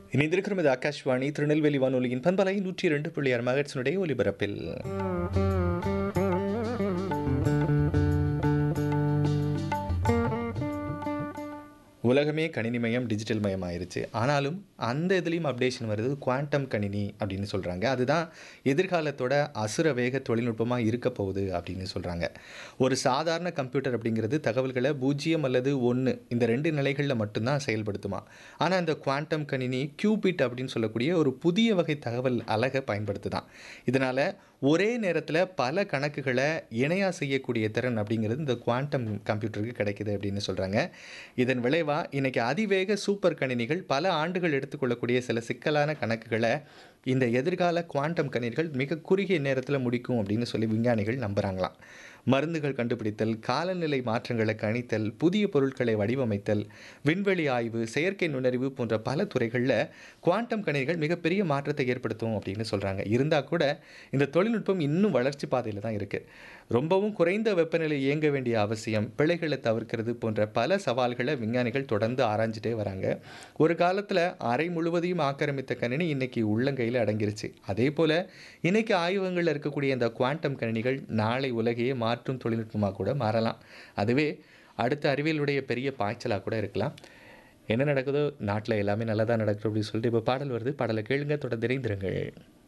இணைந்திருக்கிறோம் இது ஆகாஷ்வாணி திருநெல்வேலி வானொலியின் பண்பலை நூற்றி இரண்டு புள்ளி ஆறு மகட்சனுடைய ஒலிபரப்பில் உலகமே கணினிமயம் டிஜிட்டல் மயம் ஆயிருச்சு ஆனாலும் அந்த இதுலேயும் அப்டேஷன் வருது குவாண்டம் கணினி அப்படின்னு சொல்கிறாங்க அதுதான் எதிர்காலத்தோட அசுர வேக தொழில்நுட்பமாக இருக்க போகுது அப்படின்னு சொல்கிறாங்க ஒரு சாதாரண கம்ப்யூட்டர் அப்படிங்கிறது தகவல்களை பூஜ்ஜியம் அல்லது ஒன்று இந்த ரெண்டு நிலைகளில் மட்டும்தான் செயல்படுத்துமா ஆனால் இந்த குவாண்டம் கணினி கியூபிட் அப்படின்னு சொல்லக்கூடிய ஒரு புதிய வகை தகவல் அலகை பயன்படுத்துதான் இதனால் ஒரே நேரத்தில் பல கணக்குகளை இணையாக செய்யக்கூடிய திறன் அப்படிங்கிறது இந்த குவாண்டம் கம்ப்யூட்டருக்கு கிடைக்குது அப்படின்னு சொல்கிறாங்க இதன் விளைவாக இன்றைக்கி அதிவேக சூப்பர் கணினிகள் பல ஆண்டுகள் எடுத்துக்கொள்ளக்கூடிய சில சிக்கலான கணக்குகளை இந்த எதிர்கால குவாண்டம் கணினிகள் மிக குறுகிய நேரத்தில் முடிக்கும் அப்படின்னு சொல்லி விஞ்ஞானிகள் நம்புகிறாங்களாம் மருந்துகள் கண்டுபிடித்தல் காலநிலை மாற்றங்களை கணித்தல் புதிய பொருட்களை வடிவமைத்தல் விண்வெளி ஆய்வு செயற்கை நுண்ணறிவு போன்ற பல துறைகளில் குவாண்டம் கணினிகள் மிகப்பெரிய மாற்றத்தை ஏற்படுத்தும் அப்படின்னு சொல்கிறாங்க இருந்தால் கூட இந்த தொழில்நுட்பம் இன்னும் வளர்ச்சி பாதையில் தான் இருக்குது ரொம்பவும் குறைந்த வெப்பநிலை இயங்க வேண்டிய அவசியம் பிழைகளை தவிர்க்கிறது போன்ற பல சவால்களை விஞ்ஞானிகள் தொடர்ந்து ஆராய்ஞ்சிட்டே வராங்க ஒரு காலத்தில் அறை முழுவதையும் ஆக்கிரமித்த கணினி இன்னைக்கு உள்ளங்கையில் அடங்கிருச்சு அதே போல் இன்னைக்கு ஆய்வகங்களில் இருக்கக்கூடிய இந்த குவாண்டம் கணினிகள் நாளை உலகையே மாற்றும் தொழில்நுட்பமாக கூட மாறலாம் அதுவே அடுத்த அறிவியலுடைய பெரிய பாய்ச்சலாக கூட இருக்கலாம் என்ன நடக்குதோ நாட்டில் எல்லாமே நல்லா தான் நடக்குது அப்படின்னு சொல்லிட்டு இப்போ பாடல் வருது பாடலை கேளுங்க தொடர்ந்து இணைந்திருங்கள்